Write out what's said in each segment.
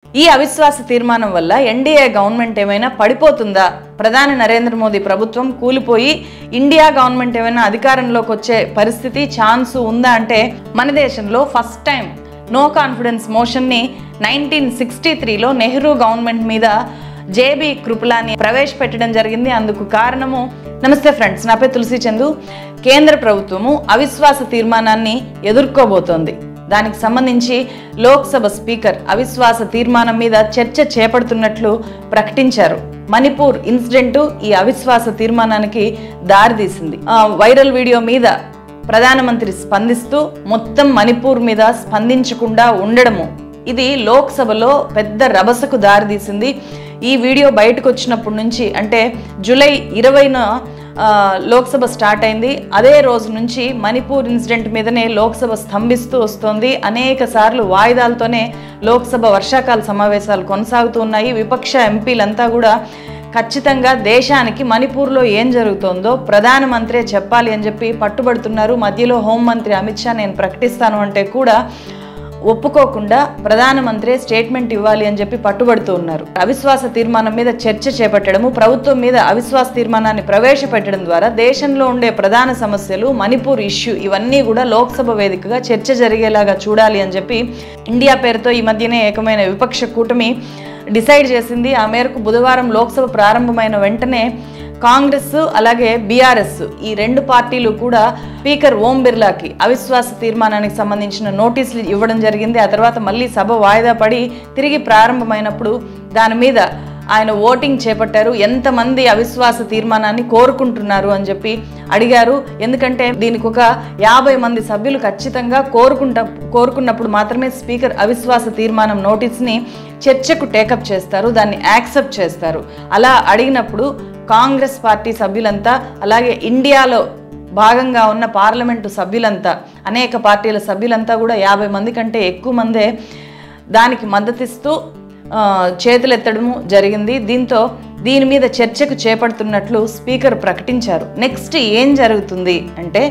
ఈ అవిశ్వాస తీర్మానం వల్ల ఎన్డీఏ గవర్నమెంట్ ఏమైనా పడిపోతుందా ప్రధాని నరేంద్ర మోదీ ప్రభుత్వం కూలిపోయి ఇండియా గవర్నమెంట్ ఏమైనా అధికారంలోకి వచ్చే పరిస్థితి ఛాన్స్ ఉందా అంటే మన దేశంలో ఫస్ట్ టైం నో కాన్ఫిడెన్స్ మోషన్ని నైన్టీన్ సిక్స్టీ త్రీలో నెహ్రూ గవర్నమెంట్ మీద జేబీ కృపలాని ప్రవేశపెట్టడం జరిగింది అందుకు కారణము నమస్తే ఫ్రెండ్స్ నా పేరు తులసి చందు కేంద్ర ప్రభుత్వము అవిశ్వాస తీర్మానాన్ని ఎదుర్కోబోతోంది దానికి సంబంధించి లోక్సభ స్పీకర్ అవిశ్వాస తీర్మానం మీద చర్చ చేపడుతున్నట్లు ప్రకటించారు మణిపూర్ ఇన్సిడెంట్ ఈ అవిశ్వాస తీర్మానానికి దారితీసింది ఆ, వైరల్ వీడియో మీద ప్రధానమంత్రి స్పందిస్తూ మొత్తం మణిపూర్ మీద స్పందించకుండా ఉండడము ఇది లోక్సభలో పెద్ద రభసకు దారితీసింది ఈ వీడియో బయటకు వచ్చినప్పటి నుంచి అంటే జూలై ఇరవైన ఆ, లోక్సభ స్టార్ట్ అయింది అదే రోజు నుంచి మణిపూర్ ఇన్సిడెంట్ మీదనే లోక్సభ స్తంభిస్తూ వస్తోంది అనేక సార్లు వాయిదాలతోనే లోక్సభ వర్షాకాల సమావేశాలు కొనసాగుతూ ఉన్నాయి విపక్ష ఎంపీలంతా కూడా ఖచ్చితంగా దేశానికి మణిపూర్లో ఏం జరుగుతోందో ప్రధానమంత్రే చెప్పాలి అని చెప్పి పట్టుబడుతున్నారు మధ్యలో హోంమంత్రి అమిత్ షా నేను ప్రకటిస్తాను అంటే కూడా ఒప్పుకోకుండా ప్రధానమంత్రి స్టేట్మెంట్ ఇవ్వాలి అని చెప్పి పట్టుబడుతూ ఉన్నారు అవిశ్వాస తీర్మానం మీద చర్చ చేపట్టడము ప్రభుత్వం మీద అవిశ్వాస తీర్మానాన్ని ప్రవేశపెట్టడం ద్వారా దేశంలో ఉండే ప్రధాన సమస్యలు మణిపూర్ ఇష్యూ ఇవన్నీ కూడా లోక్సభ వేదికగా చర్చ జరిగేలాగా చూడాలి అని చెప్పి ఇండియా పేరుతో ఈ మధ్యనే ఏకమైన విపక్ష కూటమి డిసైడ్ చేసింది ఆ మేరకు బుధవారం లోక్సభ ప్రారంభమైన వెంటనే కాంగ్రెస్ అలాగే బీఆర్ఎస్ ఈ రెండు పార్టీలు కూడా స్పీకర్ ఓం బిర్లాకి అవిశ్వాస తీర్మానానికి సంబంధించిన నోటీసులు ఇవ్వడం జరిగింది ఆ తర్వాత మళ్ళీ సభ వాయిదా పడి తిరిగి ప్రారంభమైనప్పుడు దాని మీద ఆయన ఓటింగ్ చేపట్టారు ఎంతమంది అవిశ్వాస తీర్మానాన్ని కోరుకుంటున్నారు అని చెప్పి అడిగారు ఎందుకంటే దీనికి ఒక యాభై మంది సభ్యులు ఖచ్చితంగా కోరుకుంటా కోరుకున్నప్పుడు మాత్రమే స్పీకర్ అవిశ్వాస తీర్మానం నోటీస్ని చర్చకు టేకప్ చేస్తారు దాన్ని యాక్సెప్ట్ చేస్తారు అలా అడిగినప్పుడు కాంగ్రెస్ పార్టీ సభ్యులంతా అలాగే ఇండియాలో భాగంగా ఉన్న పార్లమెంటు సభ్యులంతా అనేక పార్టీల సభ్యులంతా కూడా యాభై మంది కంటే ఎక్కువ మందే దానికి మద్దతిస్తూ ఆ, చేతులెత్తడము జరిగింది దీంతో దీని మీద చర్చకు చేపడుతున్నట్లు స్పీకర్ ప్రకటించారు నెక్స్ట్ ఏం జరుగుతుంది అంటే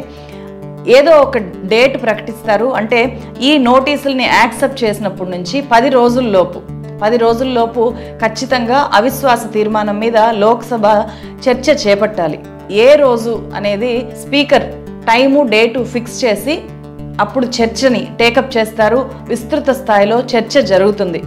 ఏదో ఒక డేట్ ప్రకటిస్తారు అంటే ఈ నోటీసుల్ని యాక్సెప్ట్ చేసినప్పటి నుంచి పది రోజుల్లోపు పది రోజుల్లోపు ఖచ్చితంగా అవిశ్వాస తీర్మానం మీద లోక్సభ చర్చ చేపట్టాలి ఏ రోజు అనేది స్పీకర్ టైము డేటు ఫిక్స్ చేసి అప్పుడు చర్చని టేకప్ చేస్తారు విస్తృత స్థాయిలో చర్చ జరుగుతుంది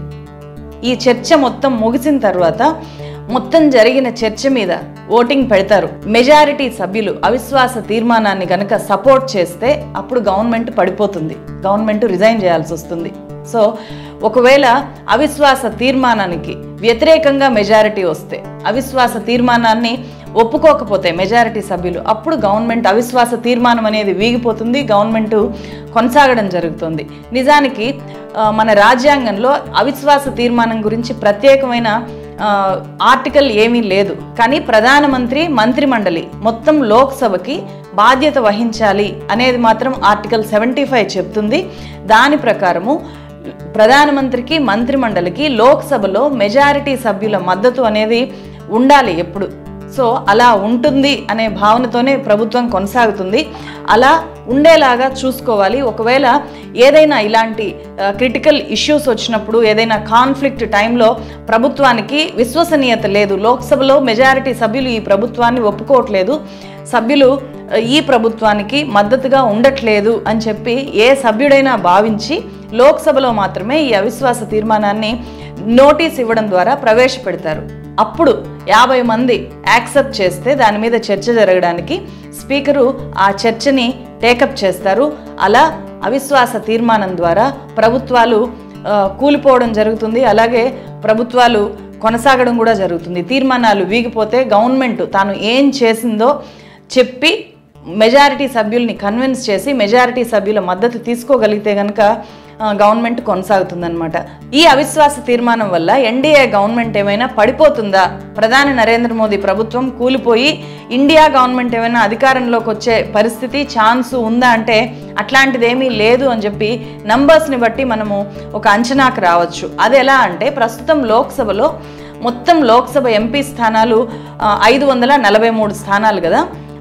ఈ చర్చ మొత్తం ముగిసిన తర్వాత మొత్తం జరిగిన చర్చ మీద ఓటింగ్ పెడతారు మెజారిటీ సభ్యులు అవిశ్వాస తీర్మానాన్ని గనక సపోర్ట్ చేస్తే అప్పుడు గవర్నమెంట్ పడిపోతుంది గవర్నమెంట్ రిజైన్ చేయాల్సి వస్తుంది సో ఒకవేళ అవిశ్వాస తీర్మానానికి వ్యతిరేకంగా మెజారిటీ వస్తే అవిశ్వాస తీర్మానాన్ని ఒప్పుకోకపోతే మెజారిటీ సభ్యులు అప్పుడు గవర్నమెంట్ అవిశ్వాస తీర్మానం అనేది వీగిపోతుంది గవర్నమెంట్ కొనసాగడం జరుగుతుంది నిజానికి ఆ, మన రాజ్యాంగంలో అవిశ్వాస తీర్మానం గురించి ప్రత్యేకమైన ఆ, ఆర్టికల్ ఏమీ లేదు కానీ ప్రధానమంత్రి మంత్రిమండలి మొత్తం లోక్సభకి బాధ్యత వహించాలి అనేది మాత్రం ఆర్టికల్ సెవెంటీ ఫైవ్ చెప్తుంది దాని ప్రకారము ప్రధానమంత్రికి మంత్రిమండలికి లోక్సభలో మెజారిటీ సభ్యుల మద్దతు అనేది ఉండాలి ఎప్పుడు సో అలా ఉంటుంది అనే భావనతోనే ప్రభుత్వం కొనసాగుతుంది అలా ఉండేలాగా చూసుకోవాలి ఒకవేళ ఏదైనా ఇలాంటి క్రిటికల్ ఇష్యూస్ వచ్చినప్పుడు ఏదైనా కాన్ఫ్లిక్ట్ టైంలో ప్రభుత్వానికి విశ్వసనీయత లేదు లోక్సభలో మెజారిటీ సభ్యులు ఈ ప్రభుత్వాన్ని ఒప్పుకోవట్లేదు సభ్యులు ఆ, ఈ ప్రభుత్వానికి మద్దతుగా ఉండట్లేదు అని చెప్పి ఏ సభ్యుడైనా భావించి లోక్సభలో మాత్రమే ఈ అవిశ్వాస తీర్మానాన్ని నోటీస్ ఇవ్వడం ద్వారా ప్రవేశపెడతారు అప్పుడు యాభై మంది యాక్సెప్ట్ చేస్తే దాని మీద చర్చ జరగడానికి స్పీకరు ఆ చర్చని టేకప్ చేస్తారు అలా అవిశ్వాస తీర్మానం ద్వారా ప్రభుత్వాలు ఆ, కూలిపోవడం జరుగుతుంది అలాగే ప్రభుత్వాలు కొనసాగడం కూడా జరుగుతుంది తీర్మానాలు వీగిపోతే గవర్నమెంట్ తాను ఏం చేసిందో చెప్పి మెజారిటీ సభ్యుల్ని కన్విన్స్ చేసి మెజారిటీ సభ్యుల మద్దతు తీసుకోగలిగితే కనుక గవర్నమెంట్ కొనసాగుతుందన్నమాట ఈ అవిశ్వాస తీర్మానం వల్ల ఎన్డీఏ గవర్నమెంట్ ఏమైనా పడిపోతుందా ప్రధాని నరేంద్ర మోదీ ప్రభుత్వం కూలిపోయి ఇండియా గవర్నమెంట్ ఏమైనా అధికారంలోకి వచ్చే పరిస్థితి ఛాన్స్ ఉందా అంటే అట్లాంటిదేమీ లేదు అని చెప్పి నంబర్స్ని బట్టి మనము ఒక అంచనాకు రావచ్చు అది ఎలా అంటే ప్రస్తుతం లోక్సభలో మొత్తం లోక్సభ ఎంపీ స్థానాలు ఐదు వందల నలభై మూడు స్థానాలు కదా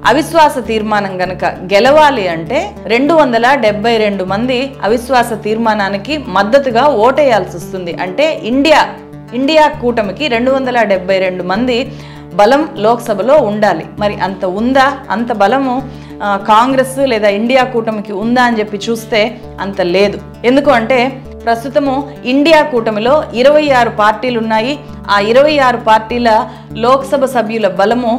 అవిశ్వాస తీర్మానం గనక గెలవాలి అంటే రెండు వందల డెబ్బై రెండు మంది అవిశ్వాస తీర్మానానికి మద్దతుగా ఓటేయాల్సి వస్తుంది అంటే ఇండియా ఇండియా కూటమికి రెండు వందల డెబ్బై రెండు మంది బలం లోక్సభలో ఉండాలి మరి అంత ఉందా అంత బలము ఆ, కాంగ్రెస్ లేదా ఇండియా కూటమికి ఉందా అని చెప్పి చూస్తే అంత లేదు ఎందుకు అంటే ప్రస్తుతము ఇండియా కూటమిలో ఇరవై ఆరు పార్టీలు ఉన్నాయి ఆ ఇరవై ఆరు పార్టీల లోక్సభ సభ్యుల బలము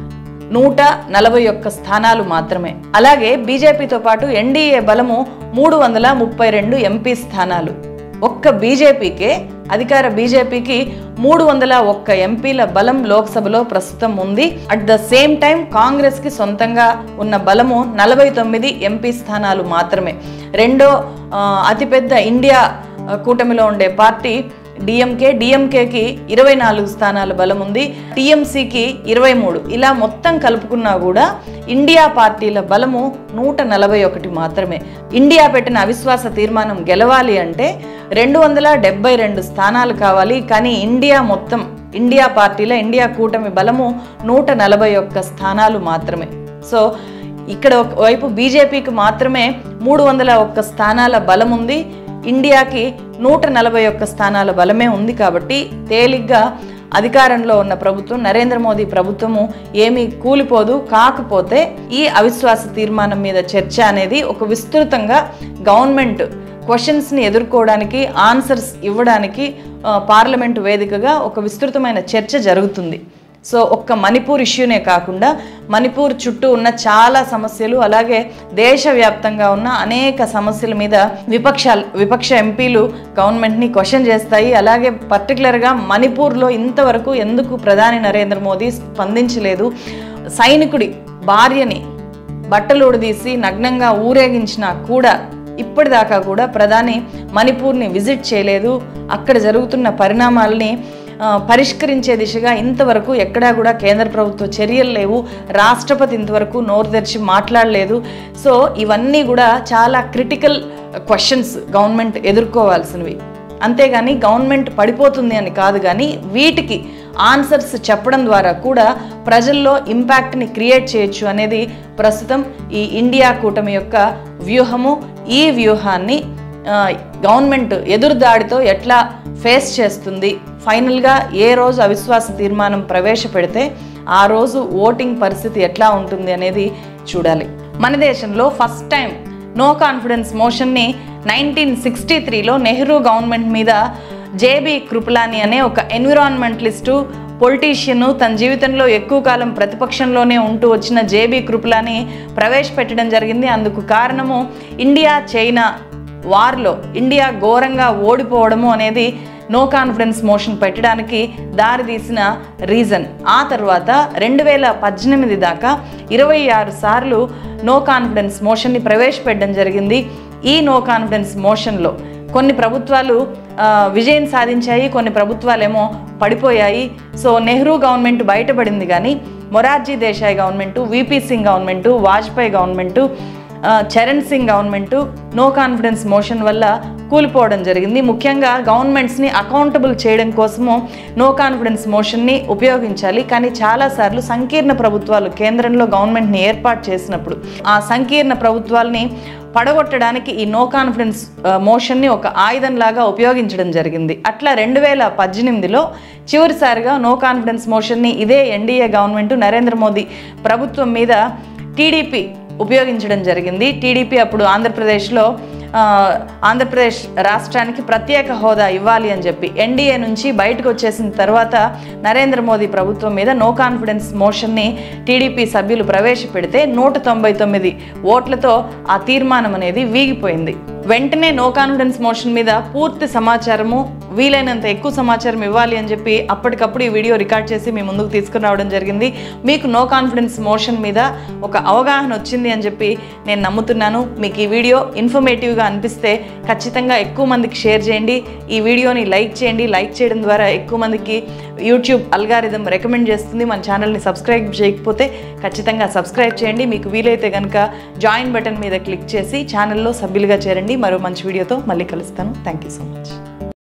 నూట నలభై ఒక్క స్థానాలు మాత్రమే అలాగే బీజేపీతో పాటు ఎన్డీఏ బలము మూడు వందల ముప్పై రెండు ఎంపీ స్థానాలు ఒక్క బీజేపీకే అధికార బీజేపీకి మూడు వందల ఒక్క ఎంపీల బలం లోక్సభలో ప్రస్తుతం ఉంది అట్ ద సేమ్ టైం కాంగ్రెస్కి సొంతంగా ఉన్న బలము నలభై తొమ్మిది ఎంపీ స్థానాలు మాత్రమే రెండో ఆ, అతిపెద్ద ఇండియా ఆ, కూటమిలో ఉండే పార్టీ డిఎంకే డిఎంకేకి ఇరవై నాలుగు స్థానాల బలం ఉంది టీఎంసీకి ఇరవై మూడు ఇలా మొత్తం కలుపుకున్నా కూడా ఇండియా పార్టీల బలము నూట నలభై ఒకటి మాత్రమే ఇండియా పెట్టిన అవిశ్వాస తీర్మానం గెలవాలి అంటే రెండు వందల డెబ్బై రెండు స్థానాలు కావాలి కానీ ఇండియా మొత్తం ఇండియా పార్టీల ఇండియా కూటమి బలము నూట నలభై ఒక్క స్థానాలు మాత్రమే సో ఇక్కడ ఒకవైపు బీజేపీకి మాత్రమే మూడు వందల ఒక్క స్థానాల బలం ఉంది ఇండియాకి నూట నలభై ఒక్క స్థానాల బలమే ఉంది కాబట్టి తేలిగ్గా అధికారంలో ఉన్న ప్రభుత్వం నరేంద్ర మోదీ ప్రభుత్వము ఏమీ కూలిపోదు కాకపోతే ఈ అవిశ్వాస తీర్మానం మీద చర్చ అనేది ఒక విస్తృతంగా గవర్నమెంట్ క్వశ్చన్స్ని ఎదుర్కోవడానికి ఆన్సర్స్ ఇవ్వడానికి ఆ, పార్లమెంటు వేదికగా ఒక విస్తృతమైన చర్చ జరుగుతుంది సో ఒక్క మణిపూర్ ఇష్యూనే కాకుండా మణిపూర్ చుట్టూ ఉన్న చాలా సమస్యలు అలాగే దేశవ్యాప్తంగా ఉన్న అనేక సమస్యల మీద విపక్షాలు విపక్ష ఎంపీలు గవర్నమెంట్ని క్వశ్చన్ చేస్తాయి అలాగే పర్టికులర్గా మణిపూర్లో ఇంతవరకు ఎందుకు ప్రధాని నరేంద్ర మోదీ స్పందించలేదు సైనికుడి భార్యని బట్టలు ఉడదీసి నగ్నంగా ఊరేగించినా కూడా ఇప్పటిదాకా కూడా ప్రధాని మణిపూర్ని విజిట్ చేయలేదు అక్కడ జరుగుతున్న పరిణామాలని ఆ, పరిష్కరించే దిశగా ఇంతవరకు ఎక్కడా కూడా కేంద్ర ప్రభుత్వ చర్యలు లేవు రాష్ట్రపతి ఇంతవరకు నోరు తెరిచి మాట్లాడలేదు సో ఇవన్నీ కూడా చాలా క్రిటికల్ క్వశ్చన్స్ గవర్నమెంట్ ఎదుర్కోవాల్సినవి అంతేగాని గవర్నమెంట్ పడిపోతుంది అని కాదు కానీ వీటికి ఆన్సర్స్ చెప్పడం ద్వారా కూడా ప్రజల్లో ఇంపాక్ట్ని క్రియేట్ చేయొచ్చు అనేది ప్రస్తుతం ఈ ఇండియా కూటమి యొక్క వ్యూహము ఈ వ్యూహాన్ని ఆ, గవర్నమెంట్ ఎదురుదాడితో ఎట్లా ఫేస్ చేస్తుంది ఫైనల్గా ఏ రోజు అవిశ్వాస తీర్మానం ప్రవేశపెడితే ఆ రోజు ఓటింగ్ పరిస్థితి ఎట్లా ఉంటుంది అనేది చూడాలి మన దేశంలో ఫస్ట్ టైం నో కాన్ఫిడెన్స్ మోషన్ని నైన్టీన్ సిక్స్టీ త్రీలో నెహ్రూ గవర్నమెంట్ మీద జేబీ కృపలాని అనే ఒక ఎన్విరాన్మెంటలిస్టు పొలిటీషియన్ తన జీవితంలో ఎక్కువ కాలం ప్రతిపక్షంలోనే ఉంటూ వచ్చిన జేబీ కృపలాని ప్రవేశపెట్టడం జరిగింది అందుకు కారణము ఇండియా చైనా వార్లో ఇండియా ఘోరంగా ఓడిపోవడము అనేది నో కాన్ఫిడెన్స్ మోషన్ పెట్టడానికి దారితీసిన రీజన్ ఆ తర్వాత రెండు వేల పద్దెనిమిది దాకా ఇరవై ఆరు సార్లు నో కాన్ఫిడెన్స్ మోషన్ని ప్రవేశపెట్టడం జరిగింది ఈ నో కాన్ఫిడెన్స్ మోషన్లో కొన్ని ప్రభుత్వాలు ఆ, విజయం సాధించాయి కొన్ని ప్రభుత్వాలేమో పడిపోయాయి సో నెహ్రూ గవర్నమెంట్ బయటపడింది కానీ Morarji Desai government V P Singh government Vajpayee government ఆ, Charan Singh government no confidence motion వల్ల కూలిపోవడం జరిగింది ముఖ్యంగా గవర్నమెంట్స్ని అకౌంటబుల్ చేయడం కోసము నో కాన్ఫిడెన్స్ మోషన్ని ఉపయోగించాలి కానీ చాలాసార్లు సంకీర్ణ ప్రభుత్వాలు కేంద్రంలో గవర్నమెంట్ని ఏర్పాటు చేసినప్పుడు ఆ సంకీర్ణ ప్రభుత్వాల్ని పడగొట్టడానికి ఈ నో కాన్ఫిడెన్స్ ఆ, మోషన్ని ఒక ఆయుధంలాగా ఉపయోగించడం జరిగింది అట్లా రెండు వేల పద్దెనిమిదిలో చివరిసారిగా నో కాన్ఫిడెన్స్ మోషన్ని ఇదే ఎన్డీఏ గవర్నమెంట్ నరేంద్ర మోదీ ప్రభుత్వం మీద టీడీపీ ఉపయోగించడం జరిగింది టీడీపీ అప్పుడు ఆంధ్రప్రదేశ్లో ఆ, ఆంధ్రప్రదేశ్ రాష్ట్రానికి ప్రత్యేక హోదా ఇవ్వాలి అని చెప్పి ఎన్డీఏ నుంచి బయటకు వచ్చేసిన తర్వాత నరేంద్ర మోదీ ప్రభుత్వం మీద నో కాన్ఫిడెన్స్ మోషన్ని టీడీపీ సభ్యులు ప్రవేశపెడితే నూట తొంభై తొమ్మిది ఓట్లతో ఆ తీర్మానం అనేది వీగిపోయింది వెంటనే నో కాన్ఫిడెన్స్ మోషన్ మీద పూర్తి సమాచారము వీలైనంత ఎక్కువ సమాచారం ఇవ్వాలి అని చెప్పి అప్పటికప్పుడు ఈ వీడియో రికార్డ్ చేసి మీ ముందుకు తీసుకుని రావడం జరిగింది మీకు నో కాన్ఫిడెన్స్ మోషన్ మీద ఒక అవగాహన వచ్చింది అని చెప్పి నేను నమ్ముతున్నాను మీకు ఈ వీడియో ఇన్ఫర్మేటివ్గా అనిపిస్తే ఖచ్చితంగా ఎక్కువ మందికి షేర్ చేయండి ఈ వీడియోని లైక్ చేయండి లైక్ చేయడం ద్వారా ఎక్కువ మందికి యూట్యూబ్ అల్గారిథం రికమెండ్ చేస్తుంది మన ఛానల్ని సబ్స్క్రైబ్ చేయకపోతే ఖచ్చితంగా సబ్స్క్రైబ్ చేయండి మీకు వీలైతే కనుక జాయిన్ బటన్ మీద క్లిక్ చేసి ఛానల్లో సభ్యులుగా చేరండి మరో మంచి వీడియోతో మళ్ళీ కలుస్తాను థ్యాంక్ యూ సో మచ్